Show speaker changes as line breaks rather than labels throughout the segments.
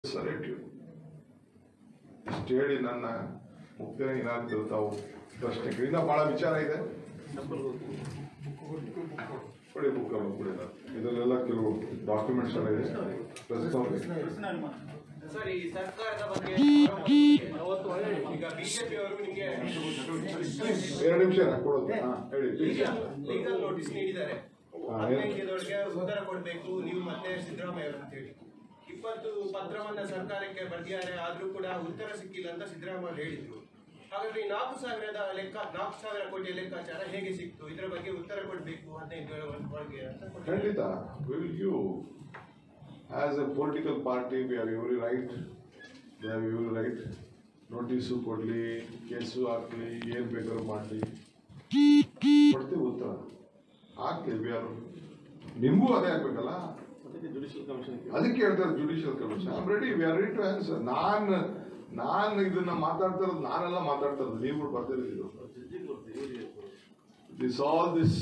Selective ಇಷ್ಟು ಹೇಳಿ ನನ್ನ ಮುಕ್ತನೇ ಏನಾಗ್ತದೆ ತಾವು ಪ್ರಶ್ನೆ ಕೇಳಿ. ಇನ್ನ ಬಹಳ ವಿಚಾರ ಇದೆ ಕೊಡಿ ಬುಕ್ ಕೊಡಿ ಇದರಲ್ಲೆಲ್ಲ ಕೆಲವು ಡಾಕ್ಯುಮೆಂಟ್ಸ್ ಎಲ್ಲ ಇದೆ ಪ್ರಸ್ತುತ
ಸರ್ ಈ ಸರ್ಕಾರದ ಬಗ್ಗೆ ಈಗ ಬಿಜೆಪಿ ಅವರು ನಿಮಗೆ
ಎರಡು ನಿಮಿಷ ಕೊಡೋದು ಹಾ ಹೇಳಿ
ಲೀಗಲ್ ನೋಟಿಸ್ ನೀಡಿದ್ದಾರೆ
ಹಾ,
ಹದಿನೈದು ದಿನದೊಳಗೆ ಉತ್ತರ ಕೊಡಬೇಕು ನೀವು ಮತ್ತೆ ಸಿದ್ದರಾಮಯ್ಯ ಅವರು ಅಂತೇಳಿ ಇಪ್ಪತ್ತು ಪತ್ರವನ್ನ ಸರ್ಕಾರಕ್ಕೆ ಬರೆದಿದ್ದಾರೆ ಆದ್ರೂ ಕೂಡ ಉತ್ತರ ಸಿಕ್ಕಿಲ್ಲ ಅಂತ ಸಿದ್ದರಾಮಯ್ಯ ಹೇಳಿದ್ರು ಹಾಗಾದ್ರೆ ಈ ನಾಲ್ಕು ಸಾವಿರದ ಲೆಕ್ಕ ನಾಲ್ಕು ಸಾವಿರ ಕೋಟಿಯ ಲೆಕ್ಕಾಚಾರ ಹೇಗೆ ಸಿಕ್ತು ಇದರ ಬಗ್ಗೆ ಉತ್ತರ ಕೊಡಬೇಕು ಹದಿನೈದು ದಿನಗಳ ಒಳಗೆ ಅಂತ ಕೊಟ್ಟಿದ್ದಾರೆ.
ಖಂಡಿತ will you as a political party we have every right we have every right notice ಕೊಡಲಿ ಕೇಸು ಹಾಕಲಿ ಏನು ಬೇಕಾದ್ರೂ ಮಾಡಲಿ ಕೊಡ್ತೀವಿ ಉತ್ತರ ಹಾಕ್ಲಿ ವಿ ಆರ್ ನಿಮಗೂ ಅದೇ ಆಗ್ಬೇಕಲ್ಲ ಅದಕ್ಕೆ ಹೇಳ್ತಾರೆ judicial commission I'm ready we are ready to answer ನಾನು ನಾನು ಇದನ್ನ ಮಾತಾಡ್ತಾ ಇರೋದು ನಾನೆಲ್ಲ ಮಾತಾಡ್ತಾ ಇರೋದು ನೀವು ಬರ್ತಿರೋದು ದಿಸ್ ಆಲ್ ದಿಸ್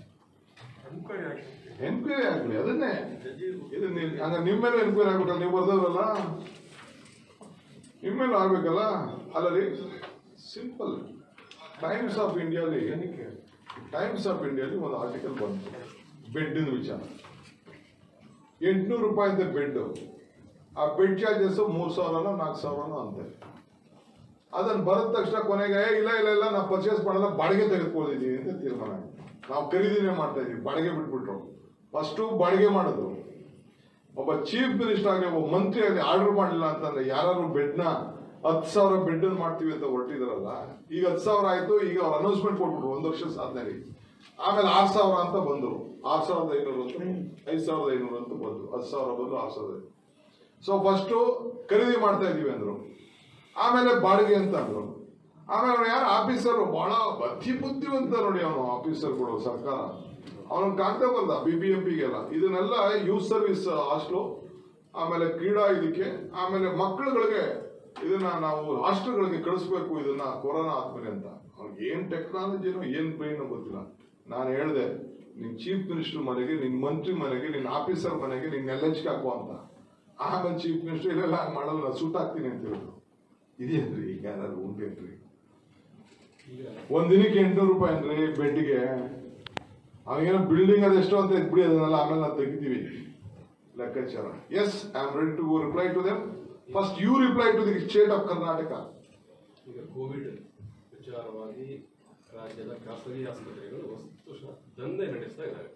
ಎನ್ಕ್ವೈರಿ ಆಗ್ಲಿ ಅದನ್ನೇ ಇದು ನೀವು ಹಂಗ ನಿಮ್ಮ ಮೇಲೆ ಎನ್ಕ್ವೈರಿ ಆಗ್ಬೇಕಲ್ಲ ನೀವು ಬರ್ದವ್ರಲ್ಲ ನಿಮ್ಮ ಮೇಲೆ ಆಗ್ಬೇಕಲ್ಲ ಅಲ್ಲ ರೀ ಸಿಂಪಲ್ ಟೈಮ್ಸ್ ಆಫ್ ಇಂಡಿಯಾಲಿ ಟೈಮ್ಸ್ ಆಫ್ ಇಂಡಿಯಾಲಿ ಒಂದು ಆರ್ಟಿಕಲ್ ಬಂತು ಬೆಡ್ಡಿನ ವಿಚಾರ ಎಂಟ್ನೂರು ರೂಪಾಯಿ ಅಂತೆ ಬೆಡ್ ಆ ಬೆಡ್ ಚಾರ್ಜಸ್ ಮೂರು ಸಾವಿರನೋ ನಾಲ್ಕು ಸಾವಿರನೋ ಅಂತೆ ಅದನ್ನ ಬರದ ತಕ್ಷಣ ಕೊನೆಗೆ "ಏ, ಇಲ್ಲ ಇಲ್ಲ ಇಲ್ಲ ನಾವು ಪರ್ಚೇಸ್ ಮಾಡಲ್ಲ ಬಾಡಿಗೆ ತೆಗೆದುಕೊಂಡಿದೀವಿ ಅಂತ ತೀರ್ಮಾನ ಆಯ್ತು ನಾವು ಖರೀದಿನೇ ಮಾಡ್ತಾ ಇದೀವಿ ಬಾಡಿಗೆ ಬಿಟ್ಬಿಟ್ರು ಫಸ್ಟು ಬಾಡಿಗೆ ಮಾಡಿದ್ರು ಒಬ್ಬ ಚೀಫ್ ಮಿನಿಸ್ಟರ್ ಆಗಲಿ ಒಬ್ಬ ಮಂತ್ರಿ ಆಗಲಿ ಆರ್ಡರ್ ಮಾಡಲಿಲ್ಲ ಅಂತಂದ್ರೆ ಯಾರು ಬೆಡ್ನ ಹತ್ತು ಸಾವಿರ ಬೆಡ್ ಮಾಡ್ತೀವಿ ಅಂತ ಹೊರಟಿದಾರಲ್ಲ ಈಗ ಹತ್ತು ಸಾವಿರ ಆಯ್ತು ಈಗ ಅವ್ರು ಅನೌನ್ಸ್ಮೆಂಟ್ ಕೊಟ್ಬಿಟ್ರು ಒಂದು ವರ್ಷ ಸಾಧನೆಗೆ ಆಮೇಲೆ ಆರು ಸಾವಿರ ಅಂತ ಬಂದರು ಆರು ಸಾವಿರದ ಐನೂರು ಅಂತ ಐದು ಸಾವಿರದ ಐನೂರು ಅಂತ ಬಂದ್ರು ಹತ್ತು ಸಾವಿರ ಬಂದು ಆರು ಸಾವಿರದ ಐನೂರು ಸೊ ಫಸ್ಟು ಖರೀದಿ ಮಾಡ್ತಾ ಇದೀವಿ ಅಂದ್ರು ಆಮೇಲೆ ಬಾಡಿಗೆ ಅಂತ ಅಂದ್ರು ಆಮೇಲೆ ಅವ್ನು ಯಾರು ಆಫೀಸರ್ ಬಹಳ ಅತಿ ಬುದ್ಧಿವಂತ ನೋಡಿ ಅವನು ಆಫೀಸರ್ಗಳು ಸರ್ಕಾರ ಅವನ ಕಾಗ್ದ ಬರ್ದ ಬಿ ಬಿ ಎಂ ಪಿಗೆಲ್ಲ ಇದನ್ನೆಲ್ಲ ಯೂತ್ ಸರ್ವಿಸ್ ಹಾಸ್ಟ್ಲು ಆಮೇಲೆ ಕ್ರೀಡಾ ಇದಕ್ಕೆ ಆಮೇಲೆ ಮಕ್ಕಳುಗಳಿಗೆ ಇದನ್ನ ನಾವು ಹಾಸ್ಟೆಲ್ಗಳಿಗೆ ಕಳಿಸ್ಬೇಕು ಇದನ್ನ ಕೊರೋನಾ ಆದ್ಮೇಲೆ ಅಂತ ಅವ್ನಿಗೆ ಏನ್ ಟೆಕ್ನಾಲಜಿನೋ ಏನ್ ಬ್ರೈನ್ ಗೊತ್ತಿಲ್ಲ ನಾನು ಹೇಳ್ದೆ ನಿನ್ ಚೀಫ್ ಮಿನಿಸ್ಟರ್ ಮನೆಗೆ ನಿನ್ ಮಂತ್ರಿ ಮನೆಗೆ ನಿನ್ ಆಫೀಸರ್ ಮನೆಗೆ ನಿನ್ ನೆಲೆಂಚ್ಗೆ ಹಾಕುವ ಅಂತ ಆಮೇಲೆ ಚೀಫ್ ಮಿನಿಸ್ಟರ್ ಇಲ್ಲೆಲ್ಲ ಹಂಗ್ ಮಾಡಲ್ಲ ನಾನು ಸೂಟ್ ಹಾಕ್ತೀನಿ ಅಂತ ಹೇಳಿದ್ರು ಇದೇನ್ರಿ ಈಗ ಯಾರು ಉಂಟೇನ್ರಿ ಒಂದ್ ದಿನಕ್ಕೆ ಎಂಟ್ನೂರು ರೂಪಾಯಿ ಅಂದ್ರೆ ಬೆಡ್ಗೆ ಅವಾಗೇನೋ ಬಿಲ್ಡಿಂಗ್ ಅದೆಷ್ಟೋ ಅಂತ ಬಿಡಿ ಅದನ್ನೆಲ್ಲ ಆಮೇಲೆ ನಾವು ತೆಗಿತೀವಿ ಲೆಕ್ಕಾಚಾರ yes I am ready to reply to them first you reply to the state of Karnataka
ಈಗ ಕೋವಿಡ್ ವಿಚಾರವಾಗಿ ರಾಜ್ಯದ ಖಾಸಗಿ ಆಸ್ಪತ್ರೆಗಳು ವಸ್ತು ದಂಧೆ ನಡೆಸ್ತಾ ಇದ್ದಾರೆ